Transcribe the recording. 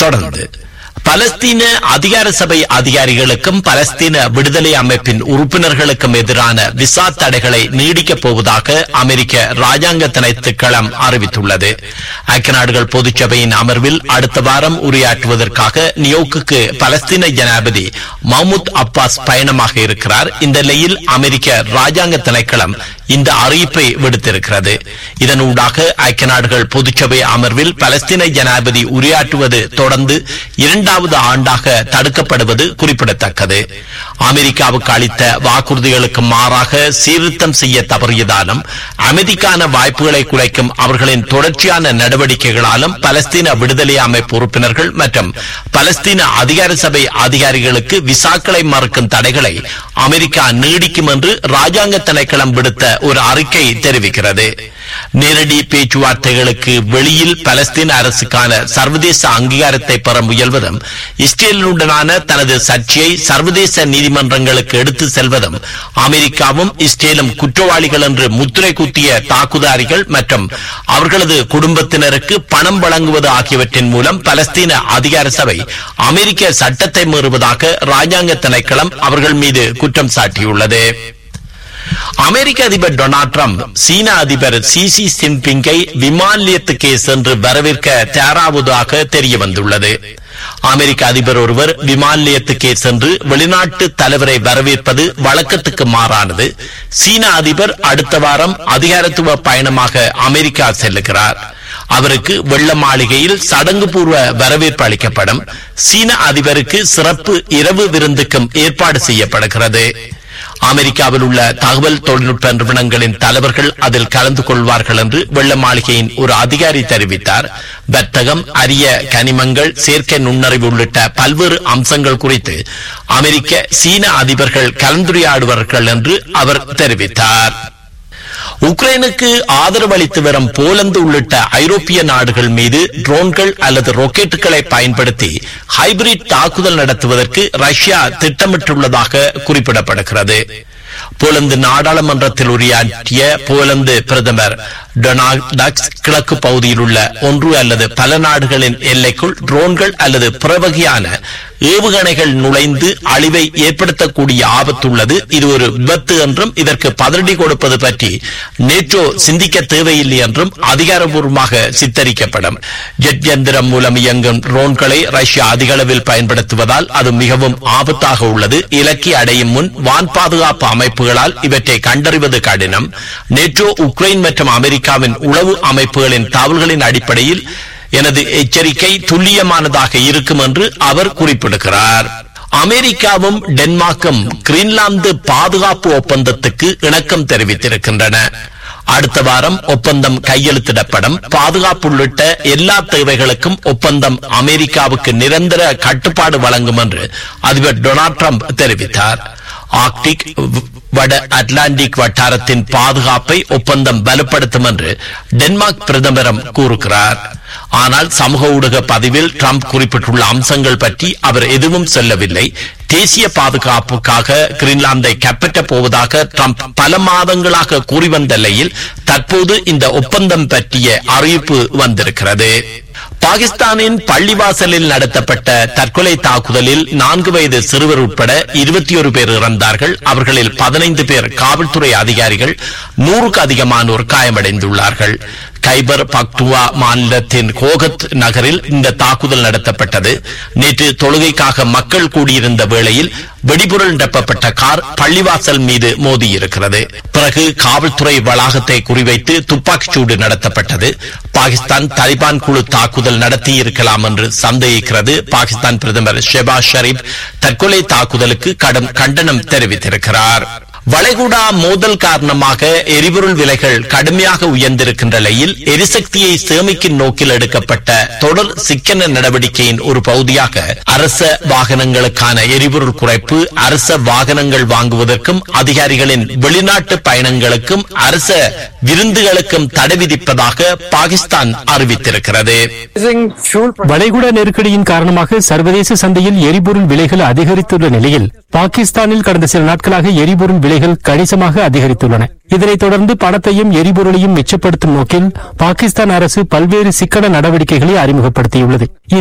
தொடர்ந்து பலஸ்தீன அதிகார சபை அதிகாரிகளுக்கும் பலஸ்தீன விடுதலை அமைப்பின் உறுப்பினர்களுக்கும் எதிரான விசா தடைகளை நீடிக்கப் போவதாக அமெரிக்க ராஜாங்க திணைக்களம் அறிவித்துள்ளது ஐக்கிய நாடுகள் பொதுச்சபையின் அமர்வில் அடுத்த வாரம் உரையாற்றுவதற்காக நியோக்குக்கு பலஸ்தீன ஜனாதிபதி மஹ்மூத் அப்பாஸ் பயணமாக இருக்கிறார் இந்த நிலையில் அமெரிக்க ராஜாங்க திணைக்களம் இந்த அறிவிப்பை விடுத்திருக்கிறது இதனூடாக ஐக்கிய நாடுகள் பொதுச்சபை அமர்வில் பலஸ்தீன ஜனாதிபதி உரையாற்றுவது தொடர்ந்து இரண்டாவது ஆண்டாக தடுக்கப்படுவது குறிப்பிடத்தக்கது அமெரிக்காவுக்கு அளித்த வாக்குறுதிகளுக்கு மாறாக சீர்திருத்தம் செய்ய தவறியதாலும் அமைதிக்கான வாய்ப்புகளை குறைக்கும் அவர்களின் தொடர்ச்சியான நடவடிக்கைகளாலும் பலஸ்தீன விடுதலை அமைப்பு உறுப்பினர்கள் மற்றும் பலஸ்தீன அதிகார சபை அதிகாரிகளுக்கு விசாக்களை மறுக்கும் தடைகளை அமெரிக்கா நீடிக்கும் என்று ராஜாங்க திணைக்களம் விடுத்த ஒரு அறிக்கை தெரிவிக்கிறது நேரடி பேச்சுவார்த்தைகளுக்கு வெளியில் பலஸ்தீன அரசுக்கான சர்வதேச அங்கீகாரத்தை பெற முயல்வதும் இஸ்ரேலுடனான தனது சர்ச்சையை சர்வதேச நீதிமன்றங்களுக்கு எடுத்து செல்வதும் அமெரிக்காவும் இஸ்ரேலும் குற்றவாளிகள் என்று முத்திரை குத்திய தாக்குதாரிகள் மற்றும் அவர்களது குடும்பத்தினருக்கு பணம் வழங்குவது ஆகியவற்றின் மூலம் பலஸ்தீன அதிகார சபை அமெரிக்க சட்டத்தை மீறுவதாக ராஜாங்க திணைக்களம் அவர்கள் மீது குற்றம் சாட்டியுள்ளது அமெரிக்க அதிபர் டொனால்ட் ட்ரம்ப் சீன அதிபர் சி சி ஜின்பிங்கை விமான நிலையத்துக்கே சென்று வரவேற்க தயாராவதாக தெரிய வந்துள்ளது அமெரிக்க அதிபர் ஒருவர் விமான நிலையத்துக்கே சென்று வெளிநாட்டு தலைவரை வரவேற்பது வழக்கத்துக்கு மாறானது சீன அதிபர் அடுத்த வாரம் அதிகாரத்துவ பயணமாக அமெரிக்கா செல்லுகிறார் அவருக்கு வெள்ள மாளிகையில் சடங்கு பூர்வ வரவேற்பு அளிக்கப்படும் சீன அதிபருக்கு சிறப்பு இரவு விருந்துக்கும் ஏற்பாடு செய்யப்படுகிறது அமெரிக்காவில் உள்ள தகவல் தொழில்நுட்ப நிறுவனங்களின் தலைவர்கள் அதில் கலந்து கொள்வார்கள் என்று வெள்ள மாளிகையின் ஒரு அதிகாரி தெரிவித்தார் வர்த்தகம் அரிய கனிமங்கள் செயற்கை நுண்ணறிவு உள்ளிட்ட பல்வேறு அம்சங்கள் குறித்து அமெரிக்க சீன அதிபர்கள் கலந்துரையாடுவார்கள் என்று அவர் தெரிவித்தார் உக்ரைனுக்கு ஆதரவு அளித்து வரும் போலந்து உள்ளிட்ட ஐரோப்பிய நாடுகள் மீது ட்ரோன்கள் அல்லது ராக்கெட்டுகளை பயன்படுத்தி ஹைபிரிட் தாக்குதல் நடத்துவதற்கு ரஷ்யா திட்டமிட்டுள்ளதாக குறிப்பிடப்படுகிறது போலந்து நாடாளுமன்றத்தில் உரையாற்றிய போலந்து பிரதமர் டொனால்ட் டக்ஸ் கிழக்கு பகுதியில் உள்ள ஒன்று அல்லது பல நாடுகளின் எல்லைக்குள் ட்ரோன்கள் அல்லது பிற வகையான ஏவுகணைகள் நுழைந்து அழிவை ஏற்படுத்தக்கூடிய ஆபத்துள்ளது இது ஒரு விபத்து என்றும் இதற்கு பதிலடி கொடுப்பது பற்றி நேற்றோ சிந்திக்க தேவையில்லை என்றும் அதிகாரப்பூர்வமாக சித்தரிக்கப்படும் ஜெட் எந்திரம் மூலம் இயங்கும் ட்ரோன்களை ரஷ்யா அதிக அளவில் பயன்படுத்துவதால் அது மிகவும் ஆபத்தாக உள்ளது இலக்கை அடையும் முன் வான் பாதுகாப்பு அமைப்புகளால் இவற்றை கண்டறிவது கடினம் நேற்றோ உக்ரைன் மற்றும் அமெரிக்காவின் உளவு அமைப்புகளின் தகவல்களின் அடிப்படையில் எனது எச்சரிக்கை துல்லியமானதாக இருக்கும் என்று அவர் குறிப்பிடுகிறார் அமெரிக்காவும் டென்மார்க்கும் கிரீன்லாந்து பாதுகாப்பு ஒப்பந்தத்துக்கு இணக்கம் தெரிவித்திருக்கின்றன அடுத்த வாரம் ஒப்பந்தம் கையெழுத்திடப்படும் பாதுகாப்பு உள்ளிட்ட எல்லா தேவைகளுக்கும் ஒப்பந்தம் அமெரிக்காவுக்கு நிரந்தர கட்டுப்பாடு வழங்கும் என்று அதிபர் டொனால்ட் ட்ரம்ப் தெரிவித்தார் ஆர்க்டிக் வட அட்லாண்டிக் வட்டாரத்தின் பாதுகாப்பை ஒப்பந்தம் பலப்படுத்தும் என்று டென்மார்க் பிரதமரும் கூறுகிறார் ஆனால் சமூக ஊடக பதிவில் ட்ரம்ப் குறிப்பிட்டுள்ள அம்சங்கள் பற்றி அவர் எதுவும் சொல்லவில்லை தேசிய பாதுகாப்புக்காக கிரீன்லாந்தை கைப்பற்றப் போவதாக ட்ரம்ப் பல மாதங்களாக கூறி வந்த நிலையில் தற்போது இந்த ஒப்பந்தம் பற்றிய அறிவிப்பு வந்திருக்கிறது பாகிஸ்தானின் பள்ளிவாசலில் நடத்தப்பட்ட தற்கொலை தாக்குதலில் நான்கு வயது சிறுவர் உட்பட இருபத்தி ஒரு பேர் இறந்தார்கள் அவர்களில் பதினைந்து பேர் காவல்துறை அதிகாரிகள் நூறுக்கு அதிகமானோர் காயமடைந்துள்ளார்கள் கைபர் பக்துவா மாநிலத்தின் கோகத் நகரில் இந்த தாக்குதல் நடத்தப்பட்டது நேற்று தொழுகைக்காக மக்கள் கூடியிருந்த வேளையில் வெடிபொருள் நிரப்பப்பட்ட கார் பள்ளிவாசல் மீது மோதியிருக்கிறது பிறகு காவல்துறை வளாகத்தை குறிவைத்து துப்பாக்கிச் சூடு நடத்தப்பட்டது பாகிஸ்தான் தாலிபான் குழு தாக்குதல் நடத்தியிருக்கலாம் என்று சந்தேகிக்கிறது பாகிஸ்தான் பிரதமர் ஷெபாஸ் ஷரீப் தற்கொலை தாக்குதலுக்கு கடும் கண்டனம் தெரிவித்திருக்கிறார் வளைகுடா மோதல் காரணமாக எரிபொருள் விலைகள் கடுமையாக உயர்ந்திருக்கின்ற நிலையில் எரிசக்தியை சேமிக்கும் நோக்கில் எடுக்கப்பட்ட தொடர் சிக்கன நடவடிக்கையின் ஒரு பகுதியாக அரச வாகனங்களுக்கான எரிபொருள் குறைப்பு அரச வாகனங்கள் வாங்குவதற்கும் அதிகாரிகளின் வெளிநாட்டு பயணங்களுக்கும் அரச விருந்துகளுக்கும் தடை விதிப்பதாக பாகிஸ்தான் அறிவித்திருக்கிறது வளைகுடா நெருக்கடியின் காரணமாக சர்வதேச சந்தையில் எரிபொருள் விலைகள் அதிகரித்துள்ள நிலையில் பாகிஸ்தானில் கடந்த சில நாட்களாக எரிபொருள் விலைகள் கணிசமாக அதிகரித்துள்ளன இதனைத் தொடர்ந்து பணத்தையும் எரிபொருளையும் மிச்சப்படுத்தும் நோக்கில் பாகிஸ்தான் அரசு பல்வேறு சிக்கன நடவடிக்கைகளை அறிமுகப்படுத்தியுள்ளது